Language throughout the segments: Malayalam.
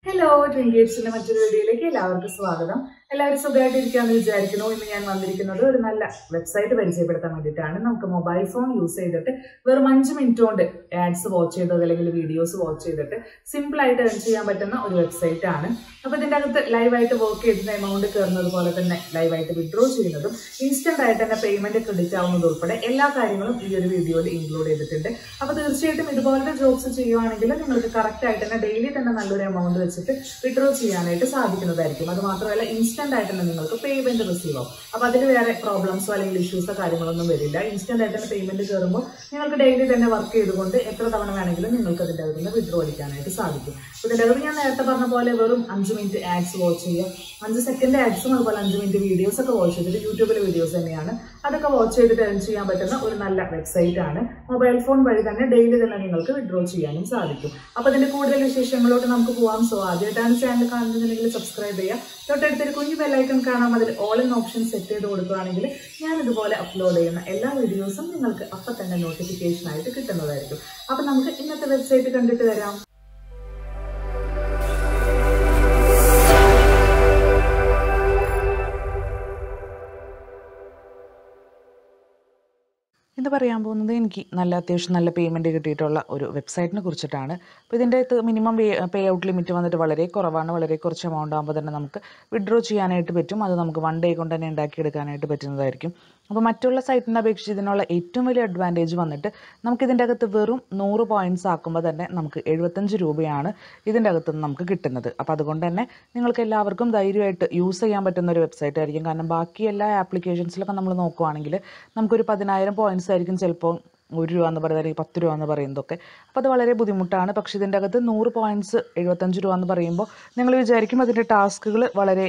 ഹലോ ട്വിൻഗേറ്റ്സിന്റെ മറ്റൊരു വീഡിയോയിലേക്ക് എല്ലാവർക്കും സ്വാഗതം എല്ലാവരും സുഖമായിട്ടിരിക്കാന്ന് വിചാരിക്കുന്നു ഇന്ന് ഞാൻ വന്നിരിക്കുന്നത് ഒരു നല്ല വെബ്സൈറ്റ് പരിചയപ്പെടുത്താൻ വേണ്ടിയിട്ടാണ് നമുക്ക് മൊബൈൽ ഫോൺ യൂസ് ചെയ്തിട്ട് വെറും അഞ്ച് മിനിറ്റ് കൊണ്ട് ആഡ്സ് വാച്ച് ചെയ്തത് അല്ലെങ്കിൽ വീഡിയോസ് വാച്ച് ചെയ്തിട്ട് സിമ്പിൾ ആയിട്ട് ഏൺ ചെയ്യാൻ പറ്റുന്ന ഒരു വെബ്സൈറ്റ് ആണ് അപ്പൊ ഇതിന്റെ അകത്ത് ലൈവായിട്ട് വർക്ക് ചെയ്തിട്ട് എമൗണ്ട് കയറുന്നത് പോലെ തന്നെ ലൈവായിട്ട് വിഡ്രോ ചെയ്യുന്നതും ഇൻസ്റ്റന്റ് ആയിട്ട് തന്നെ പേയ്മെന്റ് ക്രെഡിറ്റ് ആവുന്നത് ഉൾപ്പെടെ എല്ലാ കാര്യങ്ങളും ഈ ഒരു വീഡിയോയിൽ ഇൻക്ലൂഡ് ചെയ്തിട്ടുണ്ട് അപ്പൊ തീർച്ചയായിട്ടും ഇതുപോലത്തെ ജോബ്സ് ചെയ്യുവാണെങ്കിൽ നിങ്ങൾക്ക് കറക്റ്റ് ആയിട്ട് തന്നെ ഡെയിലി തന്നെ നല്ലൊരു എമൗണ്ട് വെച്ചിട്ട് വിഡ്രോ ചെയ്യാനായിട്ട് സാധിക്കുന്നതായിരിക്കും അത് മാത്രമല്ല ഇൻസ്റ്റന്റ് ആയിട്ട് തന്നെ നിങ്ങൾക്ക് പേയ്മെന്റ് റിസീവ് ആവും അപ്പൊ അതിൽ വേറെ പ്രോബ്ലംസോ അല്ലെങ്കിൽ ഇഷ്യൂസോ കാര്യങ്ങളൊന്നും വരില്ല ഇൻസ്റ്റന്റ് ആയിട്ട് തന്നെ പേയ്മെന്റ് കയറുമ്പോൾ നിങ്ങൾക്ക് ഡെയിലി തന്നെ വർക്ക് ചെയ്തുകൊണ്ട് എത്ര തവണ വേണമെങ്കിലും നിങ്ങൾക്ക് അതിന്റെ അകത്ത് നിന്ന് വിഡ്രോ അടിക്കാനായിട്ട് സാധിക്കും അപ്പൊ ഇതിന്റെ അകത്ത് ഞാൻ നേരത്തെ പറഞ്ഞ പോലെ വെറും അഞ്ച് മിനിറ്റ് ആഡ്സ് വാച്ച് ചെയ്യുക അഞ്ച് സെക്കൻഡ് ആഡ്സും അതുപോലെ അഞ്ച് മിനിറ്റ് വീഡിയോസ് ഒക്കെ വാച്ച് ചെയ്തിട്ട് യൂട്യൂബിലെ വീഡിയോസ് തന്നെയാണ് അതൊക്കെ വാച്ച് ചെയ്തിട്ട് ഏൺ ചെയ്യാൻ പറ്റുന്ന ഒരു നല്ല വെബ്സൈറ്റ് ആണ് മൊബൈൽ ഫോൺ വഴി തന്നെ ഡെയിലി തന്നെ നിങ്ങൾക്ക് വിഡ്രോ ചെയ്യാനും സാധിക്കും അപ്പൊ അതിന്റെ കൂടുതൽ വിശേഷങ്ങളോട്ട് നമുക്ക് പോവാം സോ ആദ്യമായിട്ടാണ് ചാനൽ കാണുന്നുണ്ടെങ്കിൽ സബ്സ്ക്രൈബ് ചെയ്യുക തൊട്ടടുത്തൊരു കുഞ്ഞു ബെല്ലൈക്കൺ കാണാം അതിൽ ഓൾ ഇൻ ഓപ്ഷൻ സെറ്റ് ചെയ്ത് കൊടുക്കുകയാണെങ്കിൽ ഞാൻ ഇതുപോലെ അപ്ലോഡ് ചെയ്യുന്ന എല്ലാ വീഡിയോസും നിങ്ങൾക്ക് അപ്പം തന്നെ നോട്ടിഫിക്കേഷൻ ആയിട്ട് കിട്ടുന്നതായിരിക്കും അപ്പൊ നമുക്ക് ഇന്നത്തെ വെബ്സൈറ്റ് കണ്ടിട്ട് വരാം ഇന്ന് പറയാൻ പോകുന്നത് എനിക്ക് നല്ല അത്യാവശ്യം നല്ല പേയ്മെൻറ്റ് കിട്ടിയിട്ടുള്ള ഒരു വെബ്സൈറ്റിനെ കുറിച്ചിട്ടാണ് അപ്പോൾ ഇതിൻ്റെ അകത്ത് മിനിമം പേ ഔട്ട് ലിമിറ്റ് വന്നിട്ട് വളരെ കുറവാണ് വളരെ കുറച്ച് എമൗണ്ട് ആകുമ്പോൾ തന്നെ നമുക്ക് വിഡ്രോ ചെയ്യാനായിട്ട് പറ്റും അത് നമുക്ക് വൺ ഡേ കൊണ്ട് തന്നെ ഉണ്ടാക്കിയെടുക്കാനായിട്ട് പറ്റുന്നതായിരിക്കും അപ്പോൾ മറ്റുള്ള സൈറ്റിനെ അപേക്ഷിച്ച് ഇതിനുള്ള ഏറ്റവും വലിയ അഡ്വാൻറ്റേജ് വന്നിട്ട് നമുക്ക് ഇതിൻ്റെ അകത്ത് വെറും നൂറ് പോയിൻറ്റ്സ് ആക്കുമ്പോൾ തന്നെ നമുക്ക് എഴുപത്തഞ്ച് രൂപയാണ് ഇതിൻ്റെ അകത്ത് നിന്ന് നമുക്ക് കിട്ടുന്നത് അപ്പോൾ അതുകൊണ്ട് തന്നെ നിങ്ങൾക്ക് എല്ലാവർക്കും ധൈര്യമായിട്ട് യൂസ് ചെയ്യാൻ പറ്റുന്ന ഒരു വെബ്സൈറ്റ് ആയിരിക്കും കാരണം ബാക്കി എല്ലാ ആപ്ലിക്കേഷൻസിലൊക്കെ നമ്മൾ നോക്കുവാണെങ്കിൽ നമുക്കൊരു പതിനായിരം പോയിൻറ്റ്സ് ആയിരിക്കും ചിലപ്പോൾ ഒരു രൂപ എന്ന് പറയുന്നത് അല്ലെങ്കിൽ പത്ത് രൂപ എന്ന് പറയുന്നതൊക്കെ അപ്പോൾ അത് വളരെ ബുദ്ധിമുട്ടാണ് പക്ഷേ ഇതിൻ്റെ അകത്ത് നൂറ് പോയിൻറ്റ്സ് എഴുപത്തഞ്ച് രൂപ എന്ന് പറയുമ്പോൾ നിങ്ങൾ വിചാരിക്കും അതിൻ്റെ ടാസ്കുകൾ വളരെ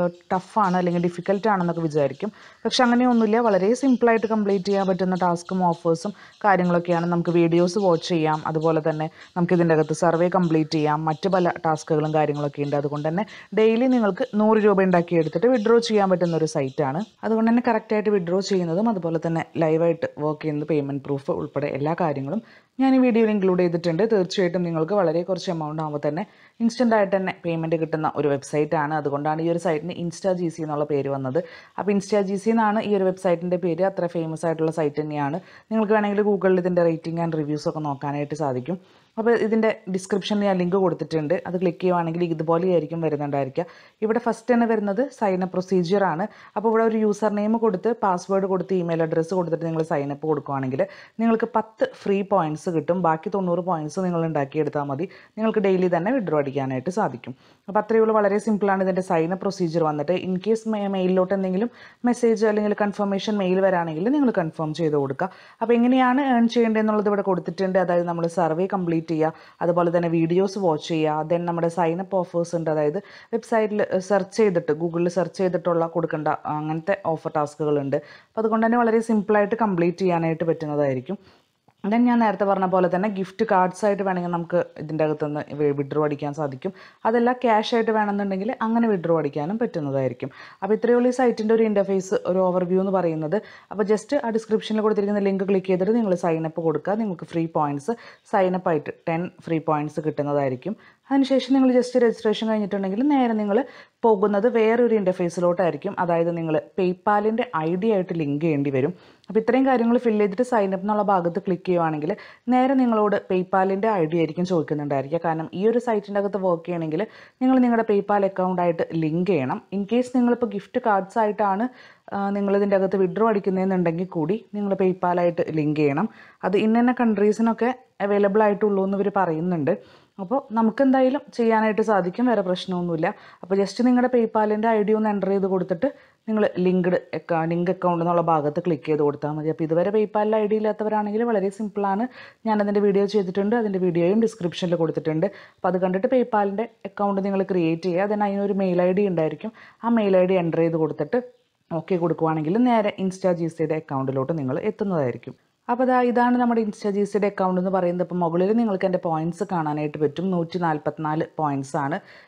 ടഫാണ് അല്ലെങ്കിൽ ഡിഫിക്കൽട്ട് ആണെന്നൊക്കെ വിചാരിക്കും പക്ഷെ അങ്ങനെയൊന്നുമില്ല വളരെ സിമ്പിളായിട്ട് കംപ്ലീറ്റ് ചെയ്യാൻ പറ്റുന്ന ടാസ്കും ഓഫേഴ്സും കാര്യങ്ങളൊക്കെയാണ് നമുക്ക് വീഡിയോസ് വാച്ച് ചെയ്യാം അതുപോലെ തന്നെ നമുക്ക് ഇതിൻ്റെ അകത്ത് സർവേ കംപ്ലീറ്റ് ചെയ്യാം മറ്റ് പല ടാസ്കുകളും കാര്യങ്ങളൊക്കെ ഉണ്ട് അതുകൊണ്ട് തന്നെ ഡെയിലി നിങ്ങൾക്ക് നൂറ് രൂപ ഉണ്ടാക്കി എടുത്തിട്ട് വിഡ്രോ ചെയ്യാൻ പറ്റുന്ന ഒരു സൈറ്റാണ് അതുകൊണ്ട് തന്നെ കറക്റ്റായിട്ട് വിഡ്രോ ചെയ്യുന്നതും അതുപോലെ തന്നെ ലൈവായിട്ട് വർക്ക് ചെയ്യുന്നത് പേയ്മെൻറ്റ് പ്രൂഫ് ഉൾപ്പെടെ എല്ലാ കാര്യങ്ങളും ഞാൻ ഈ വീഡിയോയിൽ ഇൻക്ലൂഡ് ചെയ്തിട്ടുണ്ട് തീർച്ചയായിട്ടും നിങ്ങൾക്ക് വളരെ കുറച്ച് എമൗണ്ട് ആകുമ്പോൾ തന്നെ ഇൻസ്റ്റൻ്റ് ആയിട്ട് തന്നെ പേയ്മെൻറ്റ് കിട്ടുന്ന ഒരു വെബ്സൈറ്റ് ആണ് അതുകൊണ്ടാണ് ഈ ഒരു സൈറ്റിന് ഇൻസ്റ്റാ ജി സി എന്നുള്ള പേര് വന്നത് അപ്പോൾ ഇൻസ്റ്റാ ജി സി എന്നാണ് ഈ ഒരു വെബ്സൈറ്റിൻ്റെ പേര് അത്ര ഫേമസ് ആയിട്ടുള്ള സൈറ്റ് തന്നെയാണ് നിങ്ങൾക്ക് വേണമെങ്കിൽ ഗൂഗിളിൽ ഇതിൻ്റെ റേറ്റിംഗ് ആൻഡ് റിവ്യൂസ് ഒക്കെ നോക്കാനായിട്ട് സാധിക്കും അപ്പോൾ ഇതിൻ്റെ ഡിസ്ക്രിപ്ഷനിൽ ഞാൻ ലിങ്ക് കൊടുത്തിട്ടുണ്ട് അത് ക്ലിക്ക് ചെയ്യുവാണെങ്കിൽ ഇതുപോലെയായിരിക്കും വരുന്നുണ്ടായിരിക്കുക ഇവിടെ ഫസ്റ്റ് തന്നെ വരുന്നത് സൈൻ അപ്പ് പ്രൊസീജിയർ ആണ് അപ്പോൾ ഇവിടെ ഒരു യൂസർ നെയിം കൊടുത്ത് പാസ്വേഡ് കൊടുത്ത് ഇമെയിൽ അഡ്രസ്സ് കൊടുത്തിട്ട് നിങ്ങൾ സൈൻ അപ്പ് കൊടുക്കുകയാണെങ്കിൽ നിങ്ങൾക്ക് പത്ത് ഫ്രീ പോയിൻറ്റ്സ് കിട്ടും ബാക്കി തൊണ്ണൂറ് പോയിൻറ്റ്സ് നിങ്ങൾ ഉണ്ടാക്കിയെടുത്താൽ മതി നിങ്ങൾക്ക് ഡെയിലി തന്നെ വിഡ്രോ അടിക്കാനായിട്ട് സാധിക്കും അപ്പോൾ അത്രയേ ഉള്ളൂ വളരെ സിമ്പിളാണ് ഇതിൻ്റെ സൈൻ അപ്പ് പ്രൊസീജിയർ വന്നിട്ട് ഇൻ കേസ് മെയിലിലോട്ട് എന്തെങ്കിലും മെസ്സേജ് അല്ലെങ്കിൽ കൺഫർമേഷൻ മെയിൽ വരാണെങ്കിൽ നിങ്ങൾ കൺഫേം ചെയ്ത് കൊടുക്കുക അപ്പോൾ എങ്ങനെയാണ് ഏൺ ചെയ്യേണ്ടതെന്നുള്ളത് ഇവിടെ കൊടുത്തിട്ടുണ്ട് അതായത് നമ്മൾ സർവേ കംപ്ലീറ്റ് ചെയ്യുക അതുപോലെ തന്നെ വീഡിയോസ് വാച്ച് ചെയ്യുക ദെൻ നമ്മുടെ സൈൻ അപ്പ് ഓഫേഴ്സ് ഉണ്ട് അതായത് വെബ്സൈറ്റിൽ സെർച്ച് ചെയ്തിട്ട് ഗൂഗിളിൽ സെർച്ച് ചെയ്തിട്ടുള്ള കൊടുക്കേണ്ട അങ്ങനത്തെ ഓഫർ ടാസ്കുകളുണ്ട് അപ്പോൾ അതുകൊണ്ട് തന്നെ വളരെ സിമ്പിളായിട്ട് കംപ്ലീറ്റ് ചെയ്യാനായിട്ട് പറ്റുന്നതായിരിക്കും ദെൻ ഞാൻ നേരത്തെ പറഞ്ഞ പോലെ തന്നെ ഗിഫ്റ്റ് കാർഡ്സ് ആയിട്ട് വേണമെങ്കിൽ നമുക്ക് ഇതിൻ്റെ അകത്തുനിന്ന് വിഡ്രോ അടിക്കാൻ സാധിക്കും അതല്ല ക്യാഷ് ആയിട്ട് വേണമെന്നുണ്ടെങ്കിൽ അങ്ങനെ വിഡ്രോ അടിക്കാനും പറ്റുന്നതായിരിക്കും അപ്പോൾ ഇത്രയേ ഉള്ളൂ ഈ സൈറ്റിൻ്റെ ഒരു ഇൻ്റർഫേസ് ഒരു ഓവർവ്യൂ എന്ന് പറയുന്നത് അപ്പോൾ ജസ്റ്റ് ആ ഡിസ്ക്രിപ്ഷനിൽ കൊടുത്തിരിക്കുന്ന ലിങ്ക് ക്ലിക്ക് ചെയ്തിട്ട് നിങ്ങൾ സൈൻ അപ്പ് കൊടുക്കുക നിങ്ങൾക്ക് ഫ്രീ പോയിൻറ്റ്സ് സൈൻ അപ്പ് ആയിട്ട് ടെൻ ഫ്രീ പോയിൻറ്റ്സ് കിട്ടുന്നതായിരിക്കും അതിനുശേഷം നിങ്ങൾ ജസ്റ്റ് രജിസ്ട്രേഷൻ കഴിഞ്ഞിട്ടുണ്ടെങ്കിൽ നേരെ നിങ്ങൾ പോകുന്നത് വേറൊരു ഇൻ്റർഫേസിലോട്ടായിരിക്കും അതായത് നിങ്ങൾ പേയ്പാലിൻ്റെ ഐ ഡി ആയിട്ട് ലിങ്ക് ചെയ്യേണ്ടി വരും അപ്പോൾ ഇത്രയും കാര്യങ്ങൾ ഫില്ല് ചെയ്തിട്ട് സൈൻ അപ്പ് എന്നുള്ള ഭാഗത്ത് ക്ലിക്ക് ചെയ്യുവാണെങ്കിൽ നേരെ നിങ്ങളോട് പേയ്പാലിൻ്റെ ഐ ഡി ആയിരിക്കും ചോദിക്കുന്നുണ്ടായിരിക്കുക കാരണം ഈ ഒരു സൈറ്റിൻ്റെ അകത്ത് വർക്ക് ചെയ്യണമെങ്കിൽ നിങ്ങൾ നിങ്ങളുടെ പേയ്പാൽ അക്കൗണ്ടായിട്ട് ലിങ്ക് ചെയ്യണം ഇൻ കേസ് നിങ്ങളിപ്പോൾ ഗിഫ്റ്റ് കാർഡ്സ് ആയിട്ടാണ് നിങ്ങളിതിൻ്റെ അകത്ത് വിഡ്രോ അടിക്കുന്നതെന്നുണ്ടെങ്കിൽ കൂടി നിങ്ങൾ പേയ്പാലായിട്ട് ലിങ്ക് ചെയ്യണം അത് ഇന്ന കൺട്രീസിനൊക്കെ അവൈലബിൾ ആയിട്ടുള്ളൂ എന്ന് ഇവർ പറയുന്നുണ്ട് അപ്പോൾ നമുക്ക് എന്തായാലും ചെയ്യാനായിട്ട് സാധിക്കും വേറെ പ്രശ്നമൊന്നുമില്ല അപ്പോൾ ജസ്റ്റ് നിങ്ങളുടെ പേയ്പാലിൻ്റെ ഐ ഡി ഒന്ന് എൻ്റർ ചെയ്ത് കൊടുത്തിട്ട് നിങ്ങൾ ലിങ്ക്ഡ് ലിങ്ക് അക്കൗണ്ട് എന്നുള്ള ഭാഗത്ത് ക്ലിക്ക് ചെയ്ത് കൊടുത്താൽ മതി അപ്പോൾ ഇതുവരെ പേയ്പാലിൽ ഐ ഡി ഇല്ലാത്തവരാണെങ്കിൽ വളരെ സിമ്പിളാണ് ഞാനതിൻ്റെ വീഡിയോ ചെയ്തിട്ടുണ്ട് അതിൻ്റെ വീഡിയോയും ഡിസ്ക്രിപ്ഷനിൽ കൊടുത്തിട്ടുണ്ട് അപ്പോൾ അത് കണ്ടിട്ട് പേയ്പാലിൻ്റെ അക്കൗണ്ട് നിങ്ങൾ ക്രിയേറ്റ് ചെയ്യുക അതിന് അതിനൊരു മെയിൽ ഐ ഡി ഉണ്ടായിരിക്കും ആ മെയിൽ ഐ ഡി എൻ്റർ ചെയ്ത് കൊടുത്തിട്ട് ഓക്കെ കൊടുക്കുവാണെങ്കിൽ നേരെ ഇൻസ്റ്റാ ജി സിയുടെ അക്കൗണ്ടിലോട്ട് നിങ്ങൾ എത്തുന്നതായിരിക്കും അപ്പോൾ അതാ ഇതാണ് നമ്മുടെ ഇൻസ്റ്റാ ജി സിയുടെ അക്കൗണ്ട് എന്ന് പറയുന്നത് ഇപ്പോൾ മുകളിൽ നിങ്ങൾക്ക് എൻ്റെ പോയിൻറ്റ്സ് കാണാനായിട്ട് പറ്റും നൂറ്റി നാൽപ്പത്തിനാല് പോയിൻറ്റ്സ് ആണ്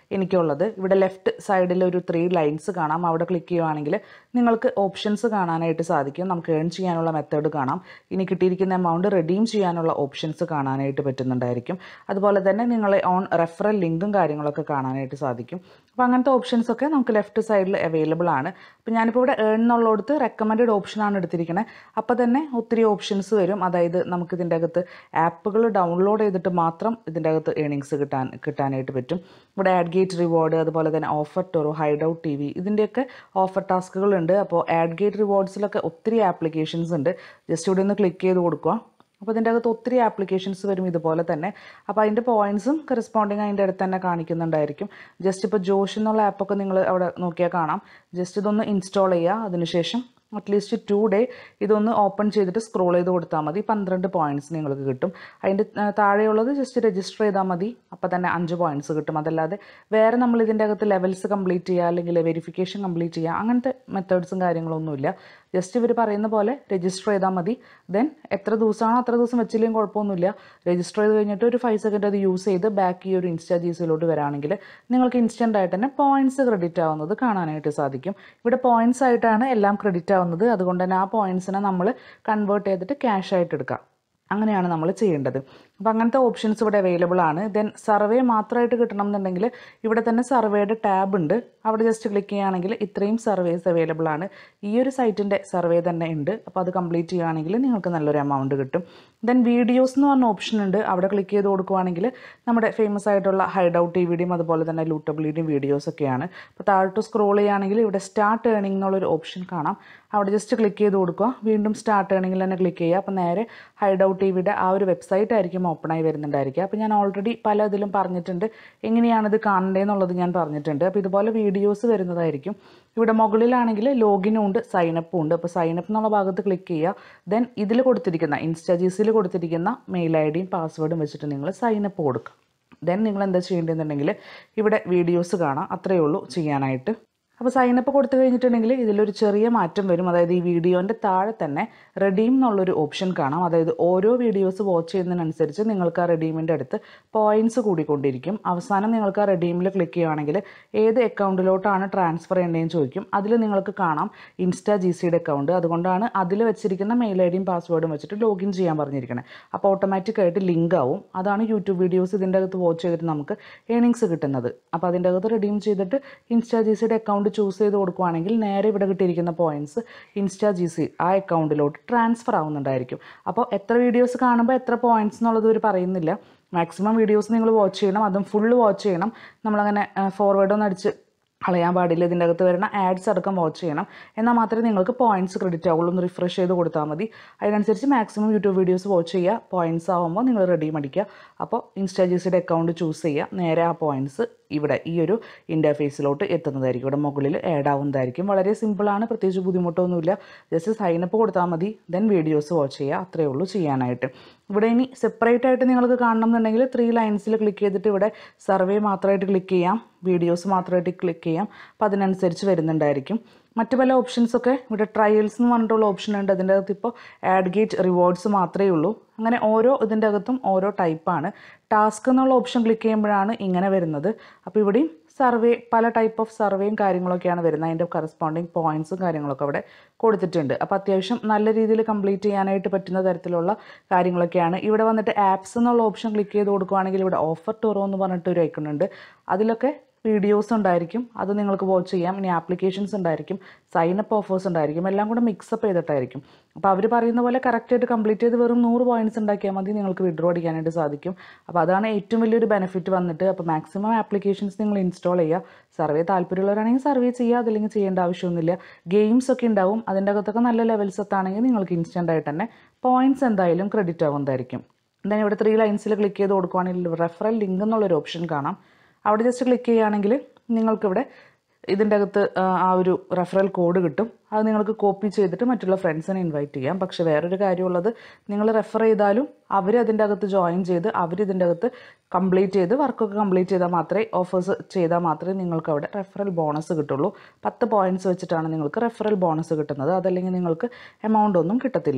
എനിക്കുള്ളത് ഇവിടെ ലെഫ്റ്റ് സൈഡിൽ ഒരു ത്രീ ലൈൻസ് കാണാം അവിടെ ക്ലിക്ക് ചെയ്യുവാണെങ്കിൽ നിങ്ങൾക്ക് ഓപ്ഷൻസ് കാണാനായിട്ട് സാധിക്കും നമുക്ക് ഏൺ ചെയ്യാനുള്ള മെത്തേഡ് കാണാം ഇനി കിട്ടിയിരിക്കുന്ന എമൗണ്ട് റെഡീം ചെയ്യാനുള്ള ഓപ്ഷൻസ് കാണാനായിട്ട് പറ്റുന്നുണ്ടായിരിക്കും അതുപോലെ തന്നെ നിങ്ങളെ ഓൺ റെഫറൽ ലിങ്കും കാര്യങ്ങളൊക്കെ കാണാനായിട്ട് സാധിക്കും അപ്പോൾ അങ്ങനത്തെ ഓപ്ഷൻസ് ഒക്കെ നമുക്ക് ലെഫ്റ്റ് സൈഡിൽ അവൈലബിൾ ആണ് അപ്പോൾ ഞാനിപ്പോൾ ഇവിടെ ഏൺ എന്നുള്ളിടത്ത് റെക്കമെൻഡ് ഓപ്ഷനാണ് എടുത്തിരിക്കുന്നത് അപ്പോൾ തന്നെ ഒത്തിരി ഓപ്ഷൻസ് വരും അതായത് നമുക്ക് ഇതിൻ്റെ അകത്ത് ആപ്പുകൾ ഡൗൺലോഡ് ചെയ്തിട്ട് മാത്രം ഇതിൻ്റെ അകത്ത് ഏണിങ്സ് കിട്ടാൻ കിട്ടാനായിട്ട് പറ്റും ഇവിടെ ആഡ് ഗേറ്റ് റിവാർഡ് അതുപോലെ തന്നെ OfferToro Hideout T V ഇതിൻ്റെയൊക്കെ ഓഫർ ടാസ്കുകളുണ്ട് അപ്പോൾ ആഡ് ഗേറ്റ് റിവാർഡ്സിലൊക്കെ ഒത്തിരി ആപ്ലിക്കേഷൻസ് ഉണ്ട് ജസ്റ്റ് ഇവിടെ ഒന്ന് ക്ലിക്ക് ചെയ്ത് കൊടുക്കുക അപ്പോൾ ഇതിൻ്റെ അകത്ത് ഒത്തിരി ആപ്ലിക്കേഷൻസ് വരും ഇതുപോലെ തന്നെ അപ്പോൾ അതിൻ്റെ പോയിൻറ്സും കറസ്പോണ്ടിങ് അതിൻ്റെ അടുത്ത് തന്നെ കാണിക്കുന്നുണ്ടായിരിക്കും ജസ്റ്റ് ഇപ്പോൾ ജോഷ് എന്നുള്ള ആപ്പൊക്കെ നിങ്ങൾ അവിടെ നോക്കിയാൽ കാണാം ജസ്റ്റ് ഇതൊന്ന് ഇൻസ്റ്റാൾ ചെയ്യുക അതിനുശേഷം അറ്റ്ലീസ്റ്റ് ടു ഡേ ഇതൊന്ന് ഓപ്പൺ ചെയ്തിട്ട് സ്ക്രോൾ ചെയ്ത് കൊടുത്താൽ മതി പന്ത്രണ്ട് പോയിൻറ്റ്സ് നിങ്ങൾക്ക് കിട്ടും അതിൻ്റെ ആ, താഴെയുള്ളത് ജസ്റ്റ് രജിസ്റ്റർ ചെയ്താൽ മതി അപ്പോൾ തന്നെ അഞ്ച് പോയിൻറ്റ്സ് കിട്ടും അതല്ലാതെ വേറെ നമ്മൾ ഇതിൻ്റെ അകത്ത് ലെവൽസ് കംപ്ലീറ്റ് ചെയ്യുക അല്ലെങ്കിൽ വെരിഫിക്കേഷൻ കംപ്ലീറ്റ് ചെയ്യുക അങ്ങനത്തെ മെത്തേഡ്സും കാര്യങ്ങളൊന്നുമില്ല ജസ്റ്റ് ഇവർ പറയുന്ന പോലെ രജിസ്റ്റർ ചെയ്താൽ മതി ദെൻ എത്ര ദിവസമാണോ അത്ര ദിവസം വെച്ചില്ലെങ്കിൽ കുഴപ്പമൊന്നുമില്ല രജിസ്റ്റർ ചെയ്ത് കഴിഞ്ഞിട്ട് ഒരു ഫൈവ് സെക്കൻഡ് അത് യൂസ് ചെയ്ത് ബാക്ക് ഈ ഒരു ഇൻസ്റ്റാ ജീസിലോട്ട് വരാണെങ്കിൽ നിങ്ങൾക്ക് ഇൻസ്റ്റൻ്റ് ആയിട്ട് തന്നെ പോയിൻറ്റ്സ് ക്രെഡിറ്റ് ആവുന്നത് കാണാനായിട്ട് സാധിക്കും ഇവിടെ പോയിൻറ്റ്സ് ആയിട്ടാണ് എല്ലാം ക്രെഡിറ്റ് ആവുന്നത് അതുകൊണ്ട് തന്നെ ആ പോയിൻറ്റ്സിനെ നമ്മൾ കൺവേർട്ട് ചെയ്തിട്ട് ക്യാഷ് ആയിട്ട് എടുക്കാം അങ്ങനെയാണ് നമ്മൾ ചെയ്യേണ്ടത് അപ്പോൾ അങ്ങനത്തെ ഓപ്ഷൻസ് ഇവിടെ അവൈലബിൾ ആണ് ദെൻ സർവേ മാത്രമായിട്ട് കിട്ടണം എന്നുണ്ടെങ്കിൽ ഇവിടെ തന്നെ സർവേയുടെ ടാബ് ഉണ്ട് അവിടെ ജസ്റ്റ് ക്ലിക്ക് ചെയ്യുകയാണെങ്കിൽ ഇത്രയും സർവേസ് അവൈലബിൾ ആണ് ഈ ഒരു സൈറ്റിൻ്റെ സർവേ തന്നെ ഉണ്ട് അപ്പോൾ അത് കംപ്ലീറ്റ് ചെയ്യുകയാണെങ്കിൽ നിങ്ങൾക്ക് നല്ലൊരു എമൗണ്ട് കിട്ടും ദെൻ വീഡിയോസ് എന്ന് പറഞ്ഞ ഓപ്ഷൻ ഉണ്ട് അവിടെ ക്ലിക്ക് ചെയ്ത് കൊടുക്കുവാണെങ്കിൽ നമ്മുടെ ഫേമസ് ആയിട്ടുള്ള ഹൈഡ് ഔട്ട് ടി വിയുടെയും അതുപോലെ തന്നെ ലൂട്ടബിലിറ്റിയും വീഡിയോസ് ഒക്കെയാണ് അപ്പോൾ താഴോട്ട് സ്ക്രോൾ ചെയ്യുകയാണെങ്കിൽ ഇവിടെ സ്റ്റാർട്ട് ഏണിംഗ് എന്നുള്ളൊരു ഓപ്ഷൻ കാണാം അവിടെ ജസ്റ്റ് ക്ലിക്ക് ചെയ്ത് കൊടുക്കുക വീണ്ടും സ്റ്റാർട്ട് ഏണിംഗിൽ തന്നെ ക്ലിക്ക് ചെയ്യുക അപ്പോൾ നേരെ ഹൈഡ് ഔട്ട് ടി വിയുടെ ആ ഒരു വെബ്സൈറ്റ് ആയിരിക്കും ഓപ്പൺ ആയി വരുന്നുണ്ടായിരിക്കുക അപ്പോൾ ഞാൻ ഓൾറെഡി പല ഇതിലും പറഞ്ഞിട്ടുണ്ട് എങ്ങനെയാണിത് കാണേണ്ടതെന്നുള്ളത് ഞാൻ പറഞ്ഞിട്ടുണ്ട് അപ്പോൾ ഇതുപോലെ വീഡിയോസ് വരുന്നതായിരിക്കും ഇവിടെ മുകളിലാണെങ്കിൽ ലോഗിനും ഉണ്ട് സൈനപ്പും ഉണ്ട് അപ്പോൾ സൈനപ്പ് എന്നുള്ള ഭാഗത്ത് ക്ലിക്ക് ചെയ്യുക ദെൻ ഇതിൽ കൊടുത്തിരിക്കുന്ന ഇൻസ്റ്റാജീസിൽ കൊടുത്തിരിക്കുന്ന മെയിൽ ഐ ഡിയും പാസ്വേഡും വെച്ചിട്ട് നിങ്ങൾ സൈനപ്പ് കൊടുക്കുക ദെൻ നിങ്ങൾ എന്താ ചെയ്യേണ്ടതെന്നുണ്ടെങ്കിൽ ഇവിടെ വീഡിയോസ് കാണാം അത്രയേ ഉള്ളൂ ചെയ്യാനായിട്ട് അപ്പോൾ സൈനപ്പ് കൊടുത്തു കഴിഞ്ഞിട്ടുണ്ടെങ്കിൽ ഇതിലൊരു ചെറിയ മാറ്റം വരും അതായത് ഈ വീഡിയോൻ്റെ താഴെ തന്നെ റെഡീം എന്നുള്ളൊരു ഓപ്ഷൻ കാണാം അതായത് ഓരോ വീഡിയോസ് വാച്ച് ചെയ്യുന്നതിനനുസരിച്ച് നിങ്ങൾക്ക് ആ റെഡീമിൻ്റെ അടുത്ത് പോയിൻറ്റ്സ് കൂടിക്കൊണ്ടിരിക്കും അവസാനം നിങ്ങൾക്ക് ആ റെഡീമിൽ ക്ലിക്ക് ചെയ്യുകയാണെങ്കിൽ ഏത് അക്കൗണ്ടിലോട്ടാണ് ട്രാൻസ്ഫർ ചെയ്യേണ്ടതെന്ന് ചോദിക്കും അതിൽ നിങ്ങൾക്ക് കാണാം ഇൻസ്റ്റാ ജി സിയുടെ അക്കൗണ്ട് അതുകൊണ്ടാണ് അതിൽ വെച്ചിരിക്കുന്ന മെയിൽ ഐ ഡിയും പാസ്വേഡും വെച്ചിട്ട് ലോഗിൻ ചെയ്യാൻ പറഞ്ഞിരിക്കുന്നത് അപ്പോൾ ഓട്ടോമാറ്റിക് ആയിട്ട് ലിങ്ക് ആവും അതാണ് യൂട്യൂബ് വീഡിയോസ് ഇതിൻ്റെ അകത്ത് വാച്ച് ചെയ്തിട്ട് നമുക്ക് ഏണിങ്സ് കിട്ടുന്നത് അപ്പോൾ അതിൻ്റെ അകത്ത് റെഡീം ചെയ്തിട്ട് ഇൻസ്റ്റാ ജി സിയുടെ അക്കൗണ്ട് ചൂസ് ചെയ്ത് കൊടുക്കുവാണെങ്കിൽ നേരെ ഇവിടെ കിട്ടിയിരിക്കുന്ന പോയിൻറ്റ്സ് ഇൻസ്റ്റാ ജി സി ആ അക്കൗണ്ടിലോട്ട് ട്രാൻസ്ഫർ ആവുന്നുണ്ടായിരിക്കും അപ്പോൾ എത്ര വീഡിയോസ് കാണുമ്പോൾ എത്ര പോയിൻറ്റ്സ് എന്നുള്ളത് ഇവർ പറയുന്നില്ല മാക്സിമം വീഡിയോസ് നിങ്ങൾ വാച്ച് ചെയ്യണം അതും ഫുള്ള് വാച്ച് ചെയ്യണം നമ്മളങ്ങനെ ഫോർവേഡൊന്നും അടിച്ച് കളയാൻ പാടില്ല ഇതിൻ്റെ അകത്ത് വരുന്ന ആഡ്സ് അടക്കം വാച്ച് ചെയ്യണം എന്നാൽ മാത്രമേ നിങ്ങൾക്ക് പോയിൻറ്റ്സ് ക്രെഡിറ്റ് ആവുള്ളൂ ഒന്ന് റിഫ്രഷ് ചെയ്ത് കൊടുത്താൽ മതി അതിനനുസരിച്ച് മാക്സിമം യൂട്യൂബ് വീഡിയോസ് വാച്ച് ചെയ്യുക പോയിൻറ്റ്സ് ആവുമ്പോൾ നിങ്ങൾ റെഡീം അടിക്കുക അപ്പോൾ ഇൻസ്റ്റാജീസിയുടെ അക്കൗണ്ട് ചൂസ് ചെയ്യുക നേരെ ആ പോയിൻറ്റ്സ് ഇവിടെ ഈ ഒരു ഇൻ്റർഫേസിലോട്ട് എത്തുന്നതായിരിക്കും ഇവിടെ മുകളിൽ ആഡ് ആവുന്നതായിരിക്കും വളരെ സിമ്പിളാണ് പ്രത്യേകിച്ച് ബുദ്ധിമുട്ടൊന്നുമില്ല ജസ്റ്റ് സൈനപ്പ് കൊടുത്താൽ മതി ദെൻ വീഡിയോസ് വാച്ച് ചെയ്യുക അത്രയേ ഉള്ളൂ ചെയ്യാനായിട്ട് ഇവിടെ ഇനി സെപ്പറേറ്റ് ആയിട്ട് നിങ്ങൾക്ക് കാണണം എന്നുണ്ടെങ്കിൽ ത്രീ ലൈൻസിൽ ക്ലിക്ക് ചെയ്തിട്ട് ഇവിടെ സർവേ മാത്രമായിട്ട് ക്ലിക്ക് ചെയ്യാം വീഡിയോസ് മാത്രമായിട്ട് ക്ലിക്ക് ചെയ്യാം അപ്പോൾ അതിനനുസരിച്ച് വരുന്നുണ്ടായിരിക്കും മറ്റു പല ഓപ്ഷൻസൊക്കെ ഇവിടെ ട്രയൽസ് എന്ന് പറഞ്ഞിട്ടുള്ള ഓപ്ഷൻ ഉണ്ട് അതിൻ്റെ അകത്ത് ഇപ്പോൾ ആഡ് ഗേറ്റ് റിവാർഡ്സ് മാത്രമേ ഉള്ളൂ അങ്ങനെ ഓരോ ഇതിൻ്റെ അകത്തും ഓരോ ടൈപ്പാണ് ടാസ്ക് എന്നുള്ള ഓപ്ഷൻ ക്ലിക്ക് ചെയ്യുമ്പോഴാണ് ഇങ്ങനെ വരുന്നത് അപ്പോൾ ഇവിടെയും സർവേ പല ടൈപ്പ് ഓഫ് സർവേയും കാര്യങ്ങളൊക്കെയാണ് വരുന്നത് അതിൻ്റെ കറസ്പോണ്ടിങ് പോയിൻറ്റ്സും കാര്യങ്ങളൊക്കെ അവിടെ കൊടുത്തിട്ടുണ്ട് അപ്പോൾ അത്യാവശ്യം നല്ല രീതിയിൽ കംപ്ലീറ്റ് ചെയ്യാനായിട്ട് പറ്റുന്ന തരത്തിലുള്ള കാര്യങ്ങളൊക്കെയാണ് ഇവിടെ വന്നിട്ട് ആപ്സ് എന്നുള്ള ഓപ്ഷൻ ക്ലിക്ക് ചെയ്ത് കൊടുക്കുകയാണെങ്കിൽ ഇവിടെ ഓഫർ ടൂറോ എന്ന് പറഞ്ഞിട്ട് ഒരു icon ഉണ്ട് അതിലൊക്കെ വീഡിയോസ് ഉണ്ടായിരിക്കും അത് നിങ്ങൾക്ക് വാച്ച് ചെയ്യാം ഇനി ആപ്ലിക്കേഷൻസ് ഉണ്ടായിരിക്കും സൈൻ അപ്പ് ഓഫേഴ്സ് ഉണ്ടായിരിക്കും എല്ലാം കൂടെ മിക്സപ്പ് ചെയ്തിട്ടായിരിക്കും അപ്പോൾ അവർ പറയുന്ന പോലെ കറക്റ്റായിട്ട് കംപ്ലീറ്റ് ചെയ്ത് വെറും നൂറ് പോയിന്റ്സ് ഉണ്ടാക്കിയാൽ മതി നിങ്ങൾക്ക് വിഡ്രോ അടിക്കാനായിട്ട് സാധിക്കും അപ്പോൾ അതാണ് ഏറ്റവും വലിയൊരു ബെനിഫിറ്റ് വന്നിട്ട് അപ്പോൾ മാക്സിമം ആപ്ലിക്കേഷൻസ് നിങ്ങൾ ഇൻസ്റ്റാൾ ചെയ്യുക സർവേ താല്പര്യമുള്ളവരാണെങ്കിൽ സർവേ ചെയ്യുക അതല്ലെങ്കിൽ ചെയ്യേണ്ട ആവശ്യമൊന്നുമില്ല ഗെയിംസ് ഒക്കെ ഉണ്ടാവും അതിൻ്റെ അകത്തൊക്കെ നല്ല ലെവൽസ് എത്താണെങ്കിൽ നിങ്ങൾക്ക് ഇൻസ്റ്റൻ്റ് ആയിട്ട് തന്നെ പോയിന്റ്സ് എന്തായാലും ക്രെഡിറ്റ് ആവുന്നതായിരിക്കും ദെൻ ഇവിടെ ത്രീ ലൈൻസിൽ ക്ലിക്ക് ചെയ്ത് കൊടുക്കുകയാണെങ്കിൽ റെഫറൽ ലിങ്ക് എന്നുള്ളൊരു ഓപ്ഷൻ കാണാം അവിടെ ജസ്റ്റ് ക്ലിക്ക് ചെയ്യുകയാണെങ്കിൽ നിങ്ങൾക്കിവിടെ ഇതിൻ്റെ അകത്ത് ആ, ആ ഒരു റെഫറൽ കോഡ് കിട്ടും അത് നിങ്ങൾക്ക് കോപ്പി ചെയ്തിട്ട് മറ്റുള്ള ഫ്രണ്ട്സിനെ ഇൻവൈറ്റ് ചെയ്യാം പക്ഷേ വേറൊരു കാര്യമുള്ളത് നിങ്ങൾ റെഫർ ചെയ്താലും അവർ അതിൻ്റെ അകത്ത് ജോയിൻ ചെയ്ത് അവർ ഇതിൻ്റെ അകത്ത് കംപ്ലീറ്റ് ചെയ്ത് വർക്കൊക്കെ കംപ്ലീറ്റ് ചെയ്താൽ മാത്രമേ ഓഫേഴ്സ് ചെയ്താൽ മാത്രമേ നിങ്ങൾക്ക് അവിടെ റെഫറൽ ബോണസ് കിട്ടുള്ളൂ പത്ത് പോയിൻറ്റ്സ് വെച്ചിട്ടാണ് നിങ്ങൾക്ക് റെഫറൽ ബോണസ് കിട്ടുന്നത് അതല്ലെങ്കിൽ നിങ്ങൾക്ക് എമൗണ്ട് ഒന്നും കിട്ടത്തില്ല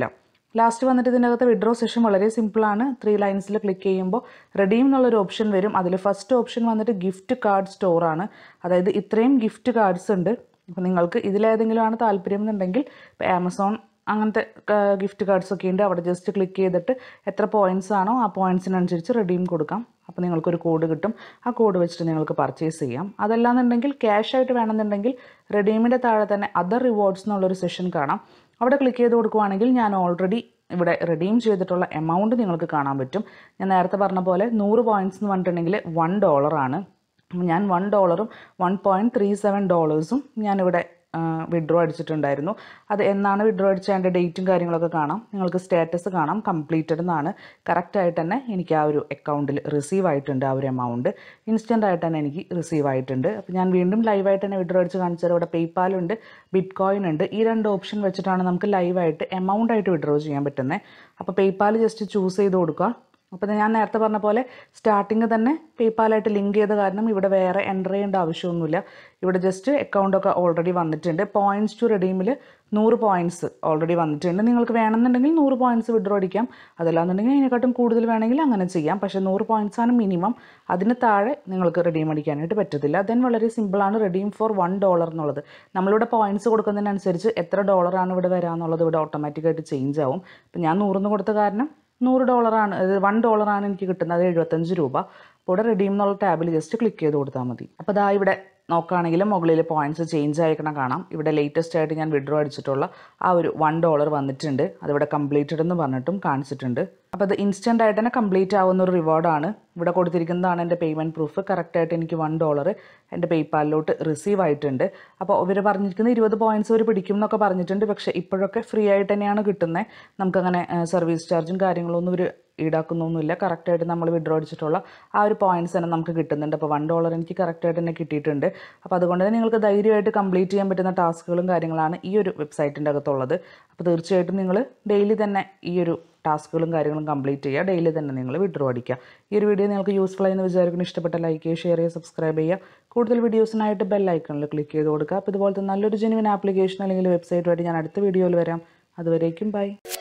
ലാസ്റ്റ് വന്നിട്ട് ഇതിൻ്റെ അകത്ത് വിഡ്രോ സെഷൻ വളരെ സിമ്പിളാണ് ത്രീ ലൈൻസിൽ ക്ലിക്ക് ചെയ്യുമ്പോൾ റെഡീം എന്നുള്ളൊരു ഓപ്ഷൻ വരും അതിൽ ഫസ്റ്റ് ഓപ്ഷൻ വന്നിട്ട് ഗിഫ്റ്റ് കാർഡ് സ്റ്റോറാണ് അതായത് ഇത്രയും ഗിഫ്റ്റ് കാർഡ്സ് ഉണ്ട് അപ്പോൾ നിങ്ങൾക്ക് ഇതിലേതെങ്കിലും ആണ് താല്പര്യം എന്നുണ്ടെങ്കിൽ ഇപ്പോൾ ആമസോൺ അങ്ങനത്തെ ഗിഫ്റ്റ് കാർഡ്സ് ഒക്കെ ഉണ്ട് അവിടെ ജസ്റ്റ് ക്ലിക്ക് ചെയ്തിട്ട് എത്ര പോയിൻറ്റ്സ് ആണോ ആ പോയിൻറ്റ്സിനനുസരിച്ച് റെഡീം കൊടുക്കാം അപ്പോൾ നിങ്ങൾക്കൊരു കോഡ് കിട്ടും ആ കോഡ് വെച്ചിട്ട് നിങ്ങൾക്ക് പർച്ചേസ് ചെയ്യാം അതല്ലാന്നുണ്ടെങ്കിൽ ക്യാഷ് ആയിട്ട് വേണമെന്നുണ്ടെങ്കിൽ റെഡീമിൻ്റെ താഴെ തന്നെ അതർ റിവാർഡ്സ് എന്നുള്ളൊരു സെഷൻ കാണാം അവിടെ ക്ലിക്ക് ചെയ്ത് കൊടുക്കുവാണെങ്കിൽ ഞാൻ ഓൾറെഡി ഇവിടെ റെഡീം ചെയ്തിട്ടുള്ള എമൗണ്ട് നിങ്ങൾക്ക് കാണാൻ പറ്റും ഞാൻ നേരത്തെ പറഞ്ഞ പോലെ നൂറ് പോയിൻറ്റ്സ് എന്ന് പറഞ്ഞിട്ടുണ്ടെങ്കിൽ വൺ ഡോളറാണ് ഞാൻ വൺ ഡോളറും വൺ പോയിൻറ്റ് ത്രീ സെവൻ ഡോളേഴ്സും ഞാനിവിടെ വിഡ്രോ അടിച്ചിട്ടുണ്ടായിരുന്നു അത് എന്നാണ് വിഡ്രോ അടിച്ച അതിൻ്റെ ഡേറ്റും കാര്യങ്ങളൊക്കെ കാണാം നിങ്ങൾക്ക് സ്റ്റാറ്റസ് കാണാം കംപ്ലീറ്റഡ് എന്നാണ് കറക്റ്റായിട്ട് തന്നെ എനിക്ക് ആ ഒരു അക്കൗണ്ടിൽ റിസീവ് ആയിട്ടുണ്ട് ആ ഒരു എമൗണ്ട് ഇൻസ്റ്റൻ്റ് ആയിട്ട് തന്നെ എനിക്ക് റിസീവ് ആയിട്ടുണ്ട് അപ്പോൾ ഞാൻ വീണ്ടും ലൈവായിട്ട് തന്നെ വിഡ്രോ അടിച്ച് കാണിച്ചാൽ ഇവിടെ പേയ്പാലുണ്ട് ബിറ്റ് കോയിൻ ഉണ്ട് ഈ രണ്ട് ഓപ്ഷൻ വെച്ചിട്ടാണ് നമുക്ക് ലൈവായിട്ട് എമൗണ്ട് ആയിട്ട് വിഡ്രോ ചെയ്യാൻ പറ്റുന്നത് അപ്പോൾ പേയ്പാൽ ജസ്റ്റ് ചൂസ് ചെയ്ത് കൊടുക്കുക അപ്പോൾ ഞാൻ നേരത്തെ പറഞ്ഞ പോലെ സ്റ്റാർട്ടിങ് തന്നെ പേയ്പാലായിട്ട് ലിങ്ക് ചെയ്ത കാരണം ഇവിടെ വേറെ എൻ്റർ ചെയ്യേണ്ട ആവശ്യമൊന്നുമില്ല ഇവിടെ ജസ്റ്റ് അക്കൗണ്ടൊക്കെ ഓൾറെഡി വന്നിട്ടുണ്ട് പോയിൻറ്റ്സ് ടു റെഡീമിൽ നൂറ് പോയിൻറ്റ്സ് ഓൾറെഡി വന്നിട്ടുണ്ട് നിങ്ങൾക്ക് വേണമെന്നുണ്ടെങ്കിൽ നൂറ് പോയിൻറ്റ്സ് വിഡ്രോ അടിക്കാം അതല്ലാന്നുണ്ടെങ്കിൽ അതിനെക്കാട്ടും കൂടുതൽ വേണമെങ്കിൽ അങ്ങനെ ചെയ്യാം പക്ഷേ നൂറ് പോയിൻറ്റ്സ് ആണ് മിനിമം അതിന് താഴെ നിങ്ങൾക്ക് റെഡീം അടിക്കാനായിട്ട് പറ്റത്തില്ല ദെൻ വളരെ സിമ്പിളാണ് റെഡീം ഫോർ വൺ ഡോളർ എന്നുള്ളത് നമ്മളിവിടെ പോയിൻറ്റ്സ് കൊടുക്കുന്നതിനനുസരിച്ച് എത്ര ഡോളറാണ് ഇവിടെ വരാമെന്നുള്ളത് ഇവിടെ ഓട്ടോമാറ്റിക്കായിട്ട് ചേഞ്ച് ആവും ഇപ്പം ഞാൻ നൂറിന് കൊടുത്ത കാരണം നൂറ് ഡോളറാണ് അത് വൺ ഡോളറാണ് എനിക്ക് കിട്ടുന്നത് അത് എഴുപത്തഞ്ച് രൂപ അപ്പോൾ ഇവിടെ റെഡീം എന്നുള്ള ടാബിൽ ജസ്റ്റ് ക്ലിക്ക് ചെയ്ത് കൊടുത്താൽ മതി അപ്പോൾ അതാ ഇവിടെ നോക്കുകയാണെങ്കിൽ മുകളിൽ പോയിന്റ്സ് ചേഞ്ച് ആയിക്കണം കാണാം ഇവിടെ ലേറ്റസ്റ്റ് ആയിട്ട് ഞാൻ വിഡ്രോ അടിച്ചിട്ടുള്ള ആ ഒരു വൺ ഡോളർ വന്നിട്ടുണ്ട് അതിവിടെ കംപ്ലീറ്റഡ് എന്ന് പറഞ്ഞിട്ടും കാണിച്ചിട്ടുണ്ട് അപ്പോൾ അത് ഇൻസ്റ്റൻ്റ് ആയിട്ട് തന്നെ കംപ്ലീറ്റ് ആവുന്ന ഒരു റിവാർഡാണ് ഇവിടെ കൊടുത്തിരിക്കുന്നതാണ് എൻ്റെ പേയ്മെൻറ്റ് പ്രൂഫ് കറക്റ്റായിട്ട് എനിക്ക് വൺ ഡോളർ എൻ്റെ പേയ്പാലിലോട്ട് റിസീവ് ആയിട്ടുണ്ട് അപ്പോൾ ഇവർ പറഞ്ഞിരിക്കുന്ന ഇരുപത് പോയിൻറ്റ്സ് അവർ പിടിക്കും എന്നൊക്കെ പറഞ്ഞിട്ടുണ്ട് പക്ഷേ ഇപ്പോഴൊക്കെ ഫ്രീ ആയിട്ട് തന്നെയാണ് കിട്ടുന്നത് നമുക്കങ്ങനെ സർവീസ് ചാർജും കാര്യങ്ങളൊന്നും ഇവർ ഈടാക്കുന്നൊന്നുമില്ല കറക്റ്റായിട്ട് നമ്മൾ വിഡ്രോ അടിച്ചിട്ടുള്ള ആ ഒരു പോയിന്റ്സ് തന്നെ നമുക്ക് കിട്ടുന്നുണ്ട് അപ്പോൾ വൺ ഡോളർ എനിക്ക് കറക്റ്റായിട്ട് തന്നെ കിട്ടിയിട്ടുണ്ട് അപ്പോൾ അതുകൊണ്ട് തന്നെ നിങ്ങൾക്ക് ധൈര്യമായിട്ട് കംപ്ലീറ്റ് ചെയ്യാൻ പറ്റുന്ന ടാസ്കുകളും കാര്യങ്ങളാണ് ഈ ഒരു വെബ്സൈറ്റിൻ്റെ അകത്തുള്ളത് അപ്പോൾ തീർച്ചയായിട്ടും നിങ്ങൾ ഡെയിലി തന്നെ ഈ ഒരു ടാസ്കുകളും കാര്യങ്ങളും കംപ്ലീറ്റ് ചെയ്യുക ഡെയിലി തന്നെ നിങ്ങൾ വിഡ്രോ അടിക്കുക ഈ ഒരു വീഡിയോ നിങ്ങൾക്ക് യൂസ്ഫുൾ ആയെന്ന് വിചാരിക്കുന്നു ഇഷ്ടപ്പെട്ട ലൈക്ക് ചെയ്യുക ഷെയർ ചെയ്യുക സബ്സ്ക്രൈബ് ചെയ്യുക കൂടുതൽ വീഡിയോസിനായിട്ട് ബെൽ ഐക്കണിൽ ക്ലിക്ക് ചെയ്ത് കൊടുക്കുക അപ്പോൾ ഇതുപോലത്തെ നല്ലൊരു ജെനുവിൻ ആപ്ലിക്കേഷൻ അല്ലെങ്കിൽ വെബ്സൈറ്റുമായിട്ട് ഞാൻ അടുത്ത വീഡിയോയിൽ വരാം അതുവരേക്കും ബൈ